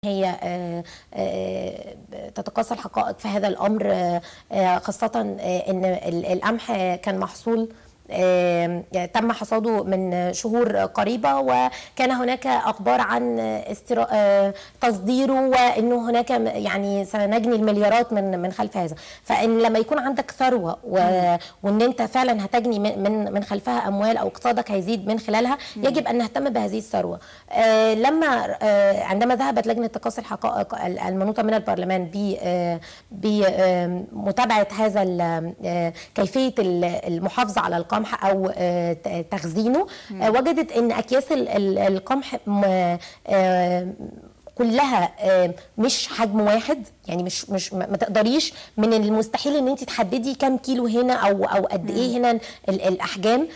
هي تتقاصى الحقائق في هذا الامر خاصه ان القمح كان محصول تم حصاده من شهور قريبه وكان هناك اخبار عن تصديره وانه هناك يعني سنجني المليارات من من خلف هذا فان لما يكون عندك ثروه وان انت فعلا هتجني من من خلفها اموال او اقتصادك هيزيد من خلالها يجب ان نهتم بهذه الثروه لما عندما ذهبت لجنه تقاصي الحقائق المنوطه من البرلمان بمتابعه هذا كيفيه المحافظه على القمح القمح او تخزينه وجدت ان اكياس القمح كلها مش حجم واحد يعني مش مش ما تقدريش من المستحيل ان انت تحددي كام كيلو هنا او او قد ايه هنا الاحجام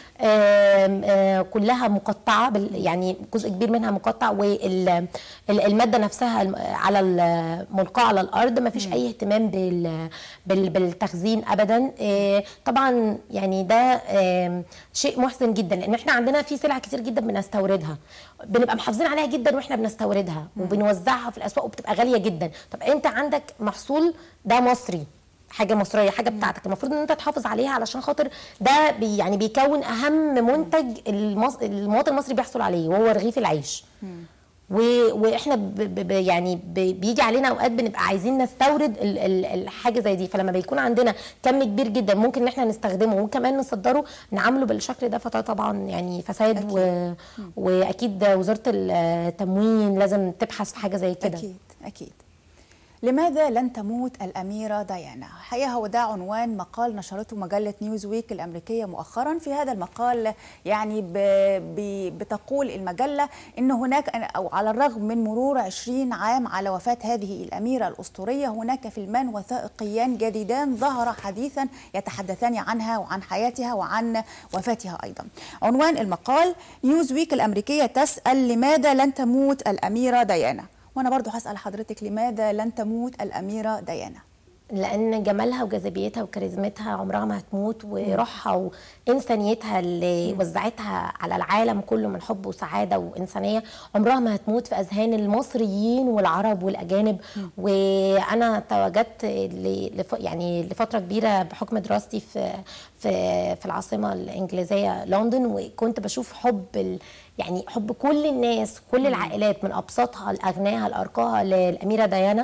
كلها مقطعه يعني جزء كبير منها مقطع والماده نفسها على الملقاه على الارض ما فيش اي اهتمام بالتخزين ابدا طبعا يعني ده شيء محزن جدا لان احنا عندنا في سلع كتير جدا بنستوردها بنبقى محافظين عليها جدا واحنا بنستوردها وبنوزعها في الاسواق وبتبقى غاليه جدا طب انت عندك محصول ده مصري حاجه مصريه حاجه بتاعتك المفروض ان انت تحافظ عليها علشان خاطر ده بي يعني بيكون اهم منتج المص... المواطن المصري بيحصل عليه وهو رغيف العيش و... واحنا ب... ب... يعني ب... بيجي علينا اوقات بنبقى عايزين نستورد ال... ال... الحاجه زي دي فلما بيكون عندنا كم كبير جدا ممكن ان احنا نستخدمه وكمان نصدره نعامله بالشكل ده فده طبعا يعني فساد أكيد. و... واكيد وزاره التموين لازم تبحث في حاجه زي كده اكيد اكيد لماذا لن تموت الأميرة ديانا؟ حقيقة هو ده عنوان مقال نشرته مجلة نيوز ويك الأمريكية مؤخرا في هذا المقال يعني ب ب بتقول المجلة أن هناك أو على الرغم من مرور 20 عام على وفاة هذه الأميرة الأسطورية هناك فيلمان وثائقيان جديدان ظهر حديثا يتحدثان عنها وعن حياتها وعن وفاتها أيضا عنوان المقال نيوز ويك الأمريكية تسأل لماذا لن تموت الأميرة ديانا؟ وانا برضو هسال حضرتك لماذا لن تموت الاميره ديانا لان جمالها وجاذبيتها وكاريزمتها عمرها ما هتموت وروحها وانسانيتها اللي وزعتها على العالم كله من حب وسعاده وانسانيه عمرها ما هتموت في اذهان المصريين والعرب والاجانب وانا تواجدت لف يعني لفتره كبيره بحكم دراستي في في في العاصمه الانجليزيه لندن وكنت بشوف حب ال يعني حب كل الناس كل العائلات من ابسطها لاغناها لارقاها للاميره ديانا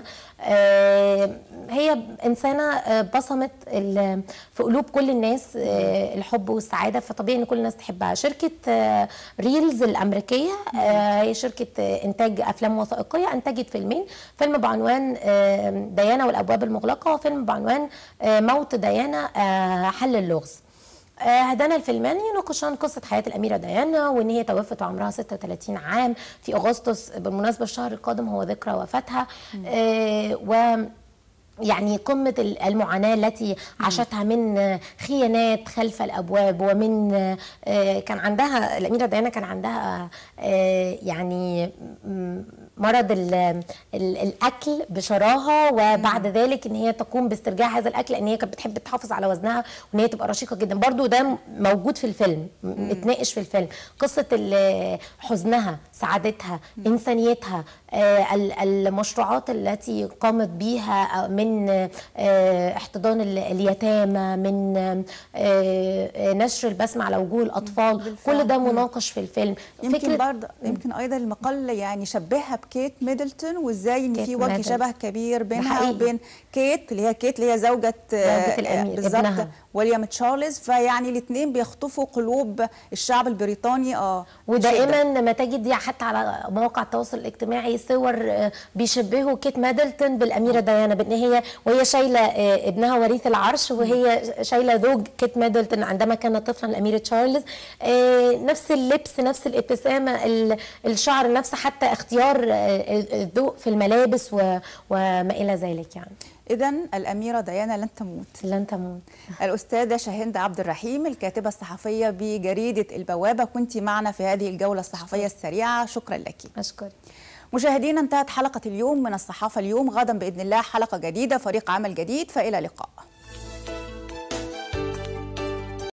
هي انسانه بصمت في قلوب كل الناس الحب والسعاده فطبيعي ان كل الناس تحبها شركه ريلز الامريكيه هي شركه انتاج افلام وثائقيه انتجت فيلمين فيلم بعنوان ديانا والابواب المغلقه وفيلم بعنوان موت ديانا حل اللغز هدانا الفيلمان يناقشان قصة حياة الأميرة ديانا وإن هي توفت وعمرها 36 عام في أغسطس بالمناسبة الشهر القادم هو ذكرى وفاتها آه و يعني قمة المعاناة التي عاشتها من خيانات خلف الأبواب ومن كان عندها الأميرة ديانا كان عندها يعني مرض ال ال الاكل بشراهه وبعد ذلك ان هي تقوم باسترجاع هذا الاكل لان هي كانت بتحب تحافظ على وزنها وان هي تبقى رشيقه جدا برضو ده موجود في الفيلم اتناقش في الفيلم قصه حزنها سعادتها انسانيتها المشروعات التي قامت بيها من احتضان اليتامى من نشر البسمه على وجوه الاطفال بالفعل. كل ده مناقش في الفيلم يمكن برضه يمكن ايضا المقال يعني شبهها بكيت ميدلتون وازاي ان في وجه شبه كبير بينها وبين كيت اللي هي كيت اللي هي زوجة زوجة الامير بالظبط ويليام تشارلز فيعني الاثنين بيخطفوا قلوب الشعب البريطاني اه ودائما ما تجد حتى على مواقع التواصل الاجتماعي صور بيشبهوا كيت ميدلتون بالاميره ديانا بان هي وهي شايله ابنها وريث العرش وهي شايله زوج كيت ميدلتون عندما كان طفلا الامير تشارلز نفس اللبس نفس الابتسامه الشعر نفس حتى اختيار الذوق في الملابس وما الى ذلك يعني إذا الأميرة ديانا لن تموت لن تموت الأستاذة شاهندة عبد الرحيم الكاتبة الصحفية بجريدة البوابة كنت معنا في هذه الجولة الصحفية السريعة شكرا لك أشكر مشاهدينا انتهت حلقة اليوم من الصحافة اليوم غدا بإذن الله حلقة جديدة فريق عمل جديد فإلى اللقاء